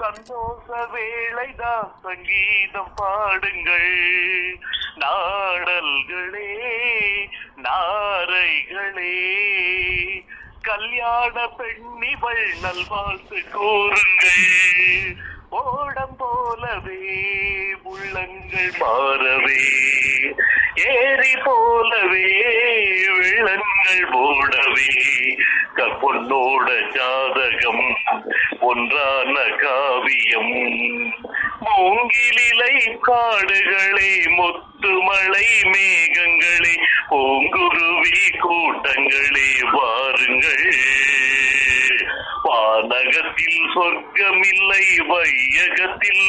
சந்தோஷ வேளைதான் சங்கீதம் பாடுங்கள் நாடல்களே நாரைகளே கல்யாண பெண்ணிவள் நல்வாழ்த்து கூறுங்கள் ஓடம் போலவே உள்ளங்கள் மாறவே ஏரி போலவே வெள்ளங்கள் போடவே பொன்னோட ஜாதகம் ஒன்றான காவியம் மூங்கிலிலை காடுகளே முத்துமலை மேகங்களே பூங்குருவி கூட்டங்களே வாருங்கள் வானகத்தில் சொர்க்கமில்லை வையகத்தில்